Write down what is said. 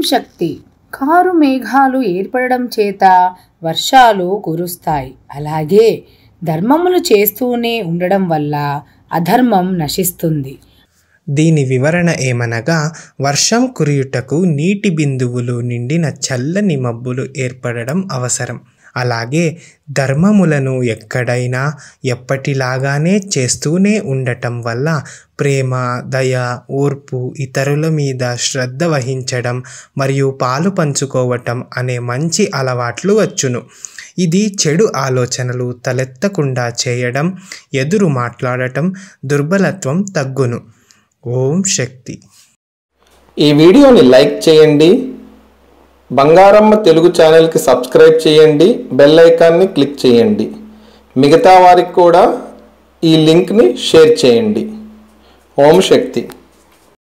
శక్తి car మేఘాలు ఏర్పడడం చేత వర్షాలు కురుస్తాయి అలాగే ధర్మములు చేస్తూనే ఉండడం వల్ల అధర్మం నశిస్తుంది దీని వివరణ ఏమనగా వర్షం కురియుటకు నీటి బిందువులు నిండిన చల్లని మబ్బులు ఏర్పడడం అవసరం అలాగే ధర్మములను ఎక్కడైనా ఎప్పటిలాగానే చేస్తూనే ఉండటం వల్ల ప్రేమ దయ ఓర్పు ఇతరుల మీద శ్రద్ధ వహించడం మరియు పాలు పంచుకోవటం అనే మంచి అలవాట్లు వచ్చును ఇది చెడు ఆలోచనలు తలెత్తకుండా చేయడం ఎదురు మాట్లాడటం దుర్బలత్వం తగ్గును ఓం శక్తి ఈ వీడియోని లైక్ చేయండి బంగారమ్మ తెలుగు ఛానల్కి సబ్స్క్రైబ్ చేయండి బెల్ ఐకాన్ని క్లిక్ చేయండి మిగతా వారికి కూడా ఈ లింక్ని షేర్ చేయండి ఓం శక్తి